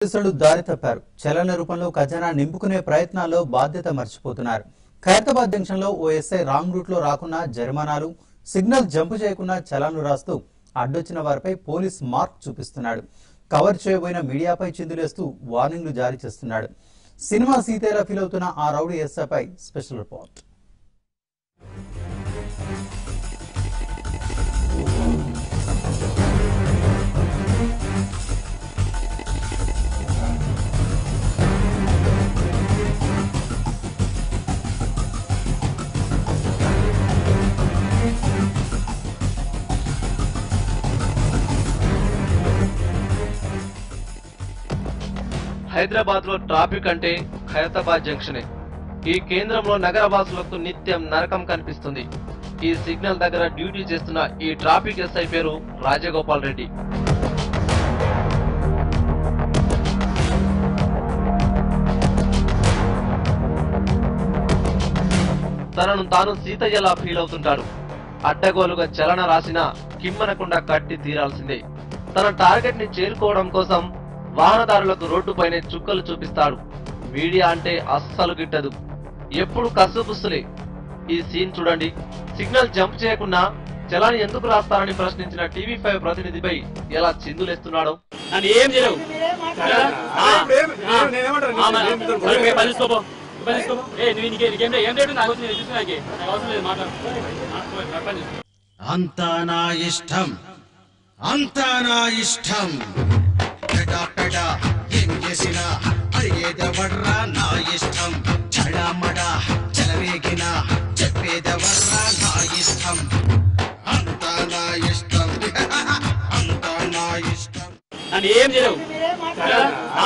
పోలీసులు దారి తప్పారు చలన రూపంలో ఖజానా నింపుకునే ప్రయత్నాల్లో బాధ్యత మర్చిపోతున్నారు ఖైరతాబాద్ జంక్షన్ లో ఓ ఎస్ఐ రాంగ్ రూట్ లో రాకున్నా జరిమానాలు సిగ్నల్ జంప్ చేయకుండా చలాన్లు రాస్తూ అడ్డొచ్చిన వారిపై పోలీస్ మార్క్ చూపిస్తున్నాడు కవర్ చేయబోయిన మీడియాపై చిందులేస్తూ వార్నింగ్లు జారీ చేస్తున్నాడు సినిమా సీతేలా ఫీల్ అవుతున్న ఆ రౌడీ ఎస్ఐపై స్పెషల్ రిపోర్ట్ హైదరాబాద్ లో ట్రాఫిక్ అంటే ఖైరతాబాద్ జంక్షనే ఈ కేంద్రంలో నగరవాసులకు నిత్యం నరకం కనిపిస్తుంది ఈ సిగ్నల్ దగ్గర డ్యూటీ చేస్తున్న ఈ ట్రాఫిక్ ఎస్ఐ పేరు రాజగోపాల్ రెడ్డి తనను తాను సీతయ్యలా ఫీల్ అవుతుంటాడు అడ్డగోలుగా చలన రాసిన కిమ్మనకుండా కట్టి తీరాల్సిందే తన టార్గెట్ ని చేరుకోవడం కోసం వాహనదారులకు రోడ్డుపైనే చుక్కలు చూపిస్తాడు మీడియా అంటే అస్సలు గిట్టదు ఎప్పుడు కసుబుస్సులే ఈ సీన్ చూడండి సిగ్నల్ జంప్ చేయకుండా చలాని ఎందుకు రాస్తారని ప్రశ్నించిన టీవీ ఫైవ్ ప్రతినిధిపై ఎలా చిందులేస్తున్నాడో నన్ను ఏం చేయలేవు ఆ, ఆ, ఆ, మరి, సరే, పోయి పని చూసుకోపో. పని చూసుకోపో. ఏ, నువ్వు నీకే- నీకేం లేదు, ఏం లేదు నాకు వచ్చింది, నేను చూస్తున్నా నాకే. నాకు అవసరం లేదు మాట్లాడు ఆ, పోయి, పని చూసుకో. అంతా నా ఇష్టం అంతా నా ఇష్టం పెడ పెడ ఏం చేసినా అడిగేదెవర్రా నా ఇష్టం చడమడ చెలరేగిన చెప్పేదెవర్రా నా ఇష్టం అంతా నా ఇష్టం అంతా నా ఇష్టం నన్ను ఏం చేయలేవు ఆ, ఆ,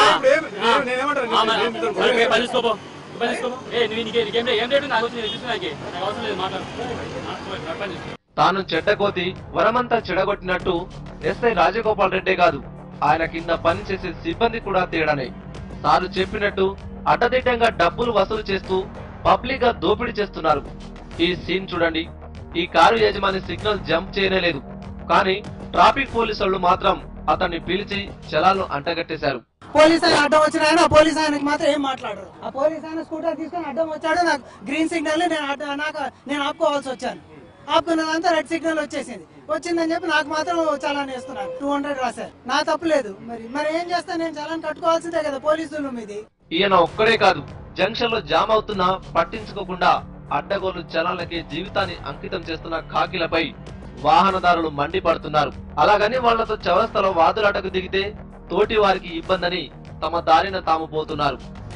ఆ, మరి, సరే, పోయి పని చూసుకోపో. పని చూసుకోపో. ఏ, నువ్వు నీకే- నీకేం లేదు, ఏం లేదు నాకు వచ్చింది, నేను చూస్తున్నా నాకే. నాకు అవసరం లేదు మాట్లాడు ఆ, పోయి, పని చూసుకో. తాను చెడ్డకోతి వరమంతా చెడగొట్టినట్టు ఎస్ఐ రాజగోపాల్ రెడ్డే కాదు ఆయన కింద పనిచేసే సిబ్బంది కూడా తేడానే తాను చెప్పినట్టు అడ్డదిడ్డంగా డబ్బులు వసూలు చేస్తూ పబ్లిక్ గా దోపిడీ చేస్తున్నారు ఈ సీన్ చూడండి ఈ కారు యజమాని సిగ్నల్ జంప్ చేయనే లేదు కానీ ట్రాఫిక్ పోలీసులు మాత్రం అతన్ని పిలిచి చలాలను అంటగట్టేశారు పోలీస్ ఆయన అడ్డం వచ్చిన ఆయన ఆ పోలీస్ ఆయనకి మాత్రం ఏం మాట్లాడరు ఆ పోలీస్ ఆయన స్కూటర్ తీసుకొని అడ్డం వచ్చాడు నాకు గ్రీన్ సిగ్నల్ నేను అడ్డ- నాకు నేను ఆపుకోవాల్సి వచ్చాను ఆపుకున్నదంతా రెడ్ సిగ్నల్ వచ్చేసింది వచ్చిందని చెప్పి నాకు మాత్రం చలాన్ వేస్తున్నారు టూ హండ్రెడ్ రాశారు నా తప్పు లేదు మరి మరి ఏం చేస్తా నేను చలాన్ కట్టుకోవాల్సిందే కదా పోలీసులు మీది ఈయన ఒక్కడే కాదు జంక్షన్ లో జామ్ అవుతున్నా పట్టించుకోకుండా అడ్డగోలు చలాలకి జీవితాన్ని అంకితం చేస్తున్న ఖాకీలపై వాహనదారులు మండిపడుతున్నారు అలాగని వాళ్లతో చౌరస్తలో వాదులాటకు దిగితే తోటి వారికి ఇబ్బందని తమ దారిన తాము పోతున్నారు